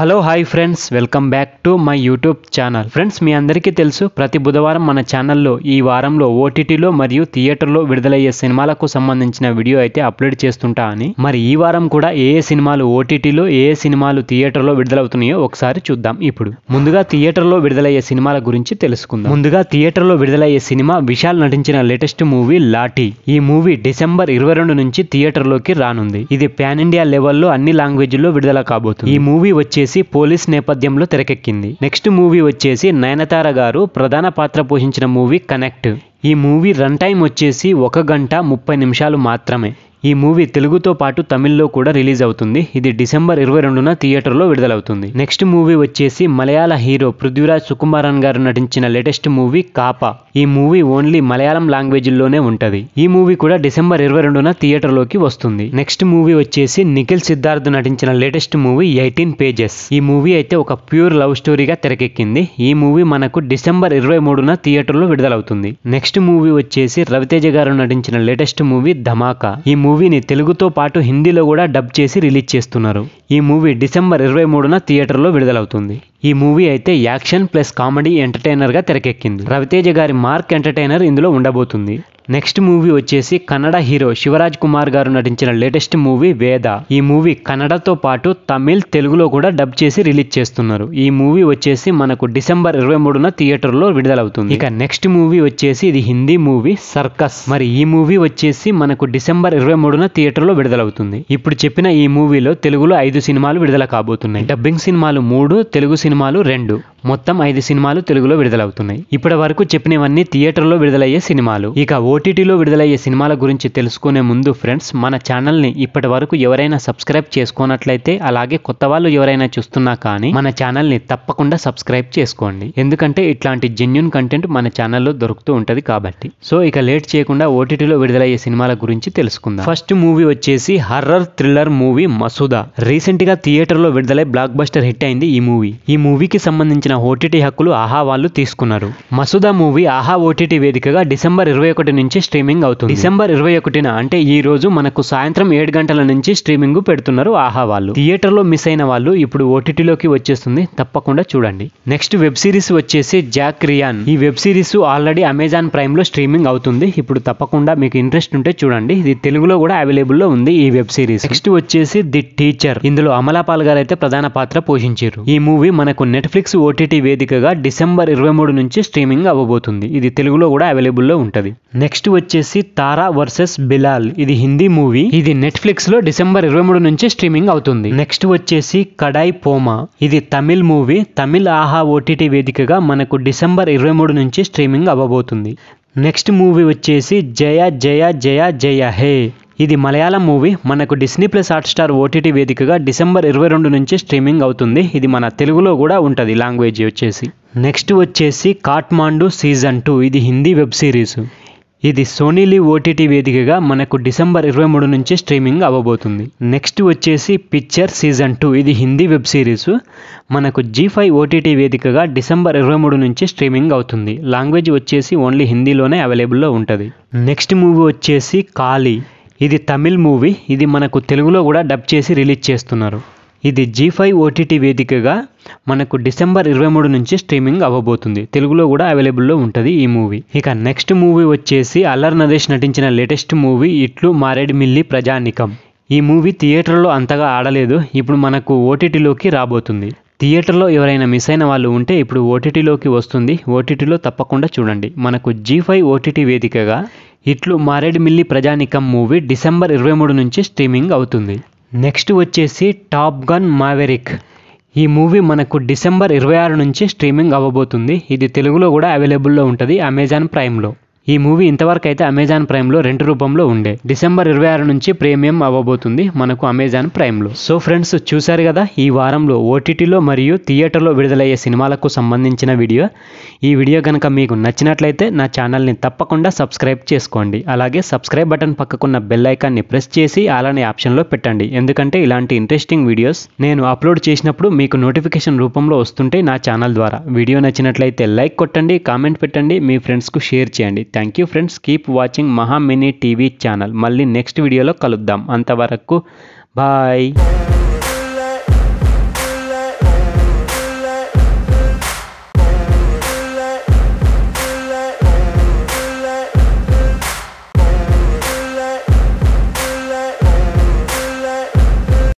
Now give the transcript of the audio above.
hello hi friends welcome back to my YouTube channel friends మీ అందరికీ తెలుసు ప్రతి బుధవారం మన ఛానల్లో ఈ వారంలో ఓటీటీలో మరియు థియేటర్లో విడుదలయ్యే సినిమాలకు సంబంధించిన వీడియో అయితే అప్లోడ్ చేస్తుంటా అని మరి ఈ వారం కూడా ఏ ఏ సినిమాలు ఓటీటీలో ఏ ఏ సినిమాలు థియేటర్లో విడుదలవుతున్నాయో ఒకసారి చూద్దాం ఇప్పుడు ముందుగా థియేటర్లో విడుదలయ్యే సినిమాల గురించి తెలుసుకుందాం ముందుగా థియేటర్లో విడుదలయ్యే సినిమా విశాల్ నటించిన లేటెస్ట్ మూవీ లాఠీ ఈ మూవీ డిసెంబర్ ఇరవై రెండు నుంచి థియేటర్లోకి రానుంది ఇది పాన్ ఇండియా లెవెల్లో అన్ని లాంగ్వేజ్ల్లో విడుదల కాబోతుంది ఈ మూవీ వచ్చేసి పోలీస్ నేపథ్యంలో తెరకెక్కింది నెక్స్ట్ మూవీ వచ్చేసి నయనతార గారు ప్రధాన పాత్ర పోషించిన మూవీ కనెక్ట్ ఈ మూవీ రన్ టైం వచ్చేసి ఒక గంట ముప్పై నిమిషాలు మాత్రమే ఈ మూవీ తెలుగుతో పాటు తమిళ్లో కూడా రిలీజ్ అవుతుంది ఇది డిసెంబర్ ఇరవై రెండున థియేటర్లో విడుదలవుతుంది నెక్స్ట్ మూవీ వచ్చేసి మలయాళ హీరో పృథ్వీరాజ్ సుకుమారన్ గారు నటించిన లేటెస్ట్ మూవీ కాపా ఈ మూవీ ఓన్లీ మలయాళం లాంగ్వేజ్ లోనే ఉంటది ఈ మూవీ కూడా డిసెంబర్ ఇరవై రెండున థియేటర్లోకి వస్తుంది నెక్స్ట్ మూవీ వచ్చేసి నిఖిల్ సిద్ధార్థ్ నటించిన లేటెస్ట్ మూవీ ఎయిటీన్ పేజెస్ ఈ మూవీ అయితే ఒక ప్యూర్ లవ్ స్టోరీగా తెరకెక్కింది ఈ మూవీ మనకు డిసెంబర్ ఇరవై మూడున థియేటర్లో విడుదలవుతుంది నెక్స్ట్ మూవీ వచ్చేసి రవితేజ గారు నటించిన లేటెస్ట్ మూవీ ధమాకా ఈ మూవీని తెలుగుతో పాటు హిందీలో కూడా డబ్ చేసి రిలీజ్ చేస్తున్నారు ఈ మూవీ డిసెంబర్ ఇరవై మూడున థియేటర్లో విడుదలవుతుంది ఈ మూవీ అయితే యాక్షన్ ప్లస్ కామెడీ ఎంటర్టైనర్గా తెరకెక్కింది రవితేజ గారి మార్క్ ఎంటర్టైనర్ ఇందులో ఉండబోతుంది నెక్స్ట్ మూవీ వచ్చేసి కన్నడ హీరో శివరాజ్ కుమార్ గారు నటించిన లేటెస్ట్ మూవీ వేద ఈ మూవీ కన్నడతో పాటు తమిళ్ తెలుగులో కూడా డబ్ చేసి రిలీజ్ చేస్తున్నారు ఈ మూవీ వచ్చేసి మనకు డిసెంబర్ ఇరవై మూడున థియేటర్లో విడుదలవుతుంది ఇక నెక్స్ట్ మూవీ వచ్చేసి ఇది హిందీ మూవీ సర్కస్ మరి ఈ మూవీ వచ్చేసి మనకు డిసెంబర్ ఇరవై మూడున థియేటర్లో విడుదలవుతుంది ఇప్పుడు చెప్పిన ఈ మూవీలో తెలుగులో ఐదు సినిమాలు విడుదల కాబోతున్నాయి డబ్బింగ్ సినిమాలు మూడు తెలుగు సినిమాలు రెండు మొత్తం ఐదు సినిమాలు తెలుగులో విడుదలవుతున్నాయి ఇప్పటి వరకు చెప్పినవన్నీ థియేటర్లో విడుదలయ్యే సినిమాలు ఇక ఓటీటీలో విడుదలయ్యే సినిమాల గురించి తెలుసుకునే ముందు ఫ్రెండ్స్ మన ఛానల్ని ఇప్పటి వరకు ఎవరైనా సబ్స్క్రైబ్ చేసుకున్నట్లయితే అలాగే కొత్త వాళ్ళు ఎవరైనా చూస్తున్నా కానీ మన ఛానల్ని తప్పకుండా సబ్స్క్రైబ్ చేసుకోండి ఎందుకంటే ఇట్లాంటి జెన్యున్ కంటెంట్ మన ఛానల్లో దొరుకుతూ ఉంటది కాబట్టి సో ఇక లేట్ చేయకుండా ఓటీటీలో విడుదలయ్యే సినిమాల గురించి తెలుసుకుందాం ఫస్ట్ మూవీ వచ్చేసి horror thriller movie Masooda recent గా థియేటర్లో విడుదలై బ్లాక్ బస్టర్ హిట్ అయింది ఈ మూవీ ఈ మూవీకి సంబంధించిన ఓటీటీ హక్కులు ఆహా వాళ్ళు తీసుకున్నారు మసూదా మూవీ ఆహా ఓటీటీ వేదికగా డిసెంబర్ ఇరవై ఒకటి నుంచి స్ట్రీమింగ్ అవుతుంది డిసెంబర్ ఇరవై ఒకటిన అంటే ఈ రోజు మనకు సాయంత్రం ఏడు గంటల నుంచి స్ట్రీమింగ్ పెడుతున్నారు ఆహా వాళ్ళు థియేటర్ లో మిస్ అయిన వాళ్ళు ఇప్పుడు ఓటీటీలోకి వచ్చేస్తుంది తప్పకుండా చూడండి నెక్స్ట్ వెబ్ సిరీస్ వచ్చేసి జాక్ రియాన్ ఈ web series already Amazon Prime లో స్ట్రీమింగ్ అవుతుంది ఇప్పుడు తప్పకుండా మీకు ఇంట్రెస్ట్ ఉంటే చూడండి ఇది తెలుగులో కూడా అవైలబుల్ లో ఉంది ఈ వెబ్ సిరీస్ నెక్స్ట్ వచ్చేసి ది టీచర్ ఇందులో అమలాపాల్ గారు అయితే ప్రధాన పాత్ర పోషించారు ఈ మూవీ మనకు నెట్ఫ్లిక్స్ ఓటీటీ వేదికగా డిసెంబర్ ఇరవై మూడు నుంచి స్ట్రీమింగ్ అవ్వబోతుంది ఇది తెలుగులో కూడా అవైలబుల్ లో ఉంటది నెక్స్ట్ వచ్చేసి తారా వర్సెస్ బిలాల్ ఇది హిందీ మూవీ ఇది నెట్ఫ్లిక్స్ లో డిసెంబర్ ఇరవై మూడు నుంచి స్ట్రీమింగ్ అవుతుంది నెక్స్ట్ వచ్చేసి కడాయ్ పోమా ఇది తమిళ్ మూవీ తమిళ్ ఆహా ఓటీటీ వేదికగా మనకు డిసెంబర్ ఇరవై మూడు నుంచి స్ట్రీమింగ్ అవ్వబోతుంది నెక్స్ట్ మూవీ వచ్చేసి జయ జయ జయ జయ హే ఇది మలయాళం మూవీ మనకు డిస్నీ ప్లస్ హాట్స్టార్ ఓటీటీ వేదికగా డిసెంబర్ ఇరవై రెండు నుంచి స్ట్రీమింగ్ అవుతుంది ఇది మన తెలుగులో కూడా ఉంటుంది లాంగ్వేజ్ వచ్చేసి నెక్స్ట్ వచ్చేసి కాట్మాండు సీజన్ టూ ఇది హిందీ వెబ్ సిరీస్ ఇది సోనీలీ ఓటీటీ వేదికగా మనకు డిసెంబర్ ఇరవై మూడు నుంచి స్ట్రీమింగ్ అవ్వబోతుంది నెక్స్ట్ వచ్చేసి పిక్చర్ సీజన్ టూ ఇది హిందీ వెబ్ సిరీస్ మనకు జీ ఫైవ్ ఓటీటీ వేదికగా డిసెంబర్ ఇరవై మూడు నుంచి స్ట్రీమింగ్ అవుతుంది లాంగ్వేజ్ వచ్చేసి ఓన్లీ హిందీలోనే అవైలబుల్లో ఉంటుంది నెక్స్ట్ మూవీ వచ్చేసి కాళీ ఇది తమిళ్ మూవీ ఇది మనకు తెలుగులో కూడా డబ్ చేసి రిలీజ్ చేస్తున్నారు ఇది జీ ఫైవ్ ఓటీటీ వేదికగా మనకు డిసెంబర్ ఇరవై మూడు నుంచి స్ట్రీమింగ్ అవ్వబోతుంది తెలుగులో కూడా అవైలబుల్లో ఉంటుంది ఈ మూవీ ఇక నెక్స్ట్ మూవీ వచ్చేసి అల్లర్ నరేష్ నటించిన లేటెస్ట్ మూవీ ఇట్లు మారేడు మిల్లి ప్రజానికం ఈ మూవీ థియేటర్లో అంతగా ఆడలేదు ఇప్పుడు మనకు ఓటీటీలోకి రాబోతుంది థియేటర్లో ఎవరైనా మిస్ అయిన వాళ్ళు ఉంటే ఇప్పుడు ఓటీటీలోకి వస్తుంది ఓటీటీలో తప్పకుండా చూడండి మనకు జీ ఫైవ్ ఓటీటీ వేదికగా ఇట్లు మారేడుమిల్లి ప్రజానికం మూవీ డిసెంబర్ ఇరవై మూడు నుంచి స్ట్రీమింగ్ అవుతుంది నెక్స్ట్ వచ్చేసి టాప్ గన్ మావెరిక్ ఈ మూవీ మనకు డిసెంబర్ ఇరవై ఆరు నుంచి స్ట్రీమింగ్ అవ్వబోతుంది ఇది తెలుగులో కూడా అవైలబుల్లో ఉంటుంది అమెజాన్ ప్రైమ్లో ఈ మూవీ ఇంతవరకు అయితే అమెజాన్ ప్రైమ్లో రెంట్ రూపంలో ఉండే డిసెంబర్ ఇరవై ఆరు నుంచి ప్రీమియం అవ్వబోతుంది మనకు అమెజాన్ ప్రైమ్లో సో ఫ్రెండ్స్ చూశారు కదా ఈ వారంలో ఓటీటీలో మరియు థియేటర్లో విడుదలయ్యే సినిమాలకు సంబంధించిన వీడియో ఈ వీడియో కనుక మీకు నచ్చినట్లయితే నా ఛానల్ని తప్పకుండా సబ్స్క్రైబ్ చేసుకోండి అలాగే సబ్స్క్రైబ్ బటన్ పక్కకున్న బెల్ ఐకాన్ని ప్రెస్ చేసి అలానే ఆప్షన్లో పెట్టండి ఎందుకంటే ఇలాంటి ఇంట్రెస్టింగ్ వీడియోస్ నేను అప్లోడ్ చేసినప్పుడు మీకు నోటిఫికేషన్ రూపంలో వస్తుంటే నా ఛానల్ ద్వారా వీడియో నచ్చినట్లయితే లైక్ కొట్టండి కామెంట్ పెట్టండి మీ ఫ్రెండ్స్కు షేర్ చేయండి thank you friends keep watching Maha mini TV channel మళ్ళీ నెక్స్ట్ వీడియోలో కలుద్దాం అంతవరకు బాయ్